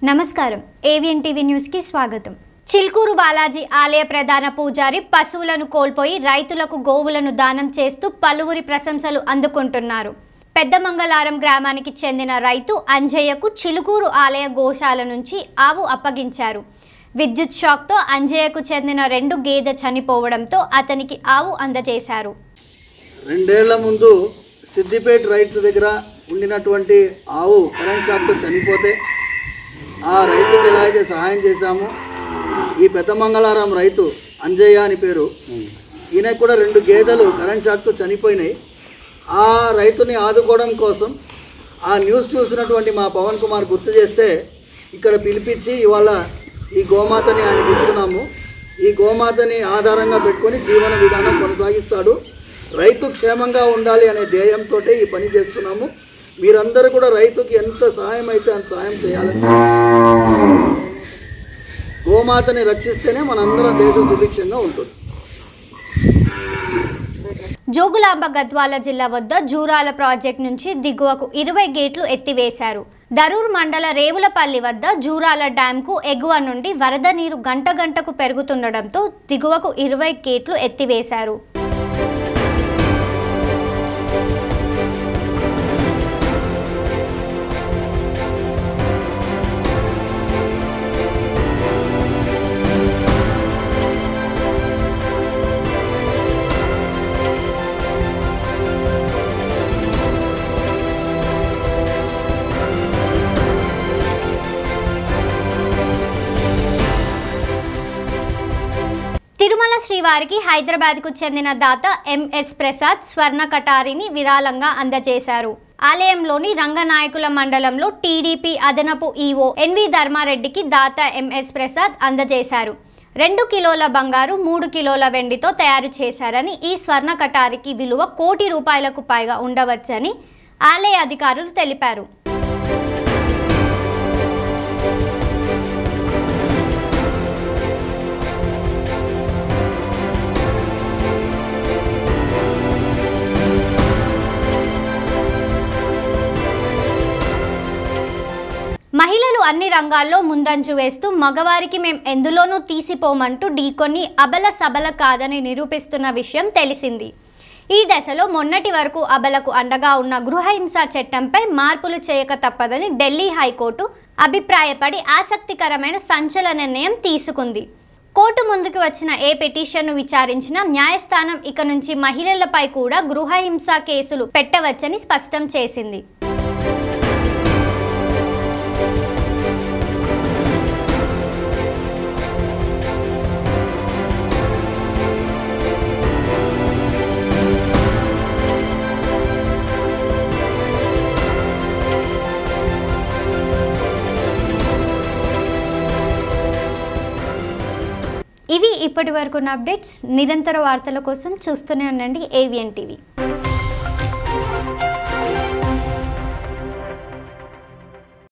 నమస్కారం AVN TV న్యూస్కి స్వాగతం చిల్కూరు బాలాజీ ఆలయ ప్రధాన పూజారి పశువులను కోల్పోయి రైతులకు గోవులను దానం చేస్తూ పలువురి ప్రశంసలు అందుకుంటున్నారు పెద్దమంగళారం గ్రామానికి చెందిన రైతు అంజయ్యకు చిలుకూరు ఆలయ గోశాల నుంచి ఆవు అప్పగించారు విద్యుత్ షాక్తో అంజయ్యకు చెందిన రెండు గేదె చనిపోవడంతో అతనికి ఆవు అందజేశారు రెండేళ్ల ముందు సిద్దిపేట రైతు దగ్గర ఉండినటువంటి ఆవు కరెంట్ షాక్తో చనిపోతే ఆ రైతుకి ఎలా అయితే సహాయం చేశామో ఈ పెద్ద మంగళారం రైతు అంజయ్య అని పేరు ఈయనకు కూడా రెండు గేదెలు కరెంట్ షాక్తో చనిపోయినాయి ఆ రైతుని ఆదుకోవడం కోసం ఆ న్యూస్ చూసినటువంటి మా పవన్ కుమార్ గుర్తు చేస్తే ఇక్కడ పిలిపించి ఇవాళ ఈ గోమాతని ఆయనకి ఇస్తున్నాము ఈ గోమాతని ఆధారంగా పెట్టుకొని జీవన విధానం కొనసాగిస్తాడు రైతు క్షేమంగా ఉండాలి అనే ధ్యేయంతో ఈ పని చేస్తున్నాము మీరందరూ కూడా రైతుకి ఎంత సహాయం అయితే అంత సహాయం చేయాలని గోమాతని రక్షిస్తేనే మనందరం దేశం సుభిక్షంగా ఉంటుంది జోగులాంబ గద్వాల జిల్లా వద్ద జూరాల ప్రాజెక్ట్ నుంచి దిగువకు ఇరవై గేట్లు ఎత్తివేశారు దరూర్ మండల రేవులపల్లి వద్ద జూరాల డ్యాంకు ఎగువ నుండి వరద నీరు గంట గంటకు పెరుగుతుండటంతో దిగువకు ఇరవై గేట్లు ఎత్తివేశారు తిరుమల శ్రీవారికి హైదరాబాద్కు చెందిన దాత ఎంఎస్ ప్రసాద్ స్వర్ణ కటారిని విరాళంగా అందజేశారు ఆలయంలోని రంగనాయకుల మండలంలో టీడీపీ అదనపు ఈవో ఎన్వి ధర్మారెడ్డికి దాత ఎంఎస్ ప్రసాద్ అందజేశారు రెండు కిలోల బంగారు మూడు కిలోల వెండితో తయారు చేశారని ఈ స్వర్ణ కటారికి విలువ కోటి రూపాయలకు పైగా ఉండవచ్చని ఆలయ అధికారులు తెలిపారు మహిళలు అన్ని రంగాల్లో ముందంజు వేస్తూ మగవారికి మేం ఎందులోనూ తీసిపోమంటూ ఢీకొని అబల సబల కాదని నిరూపిస్తున్న విషయం తెలిసింది ఈ దశలో మొన్నటి వరకు అబలకు అండగా ఉన్న గృహహింస చట్టంపై మార్పులు చేయక తప్పదని ఢిల్లీ హైకోర్టు అభిప్రాయపడి ఆసక్తికరమైన సంచలన నిర్ణయం తీసుకుంది కోర్టు ముందుకు వచ్చిన ఏ పిటిషన్ను విచారించిన న్యాయస్థానం ఇక నుంచి మహిళలపై కూడా గృహహింస కేసులు పెట్టవచ్చని స్పష్టం చేసింది ఇవి ఇప్పటి వరకు ఉన్న అప్డేట్స్ నిరంతర వార్తల కోసం చూస్తూనే ఉండండి ఏవిఎన్ టీవీ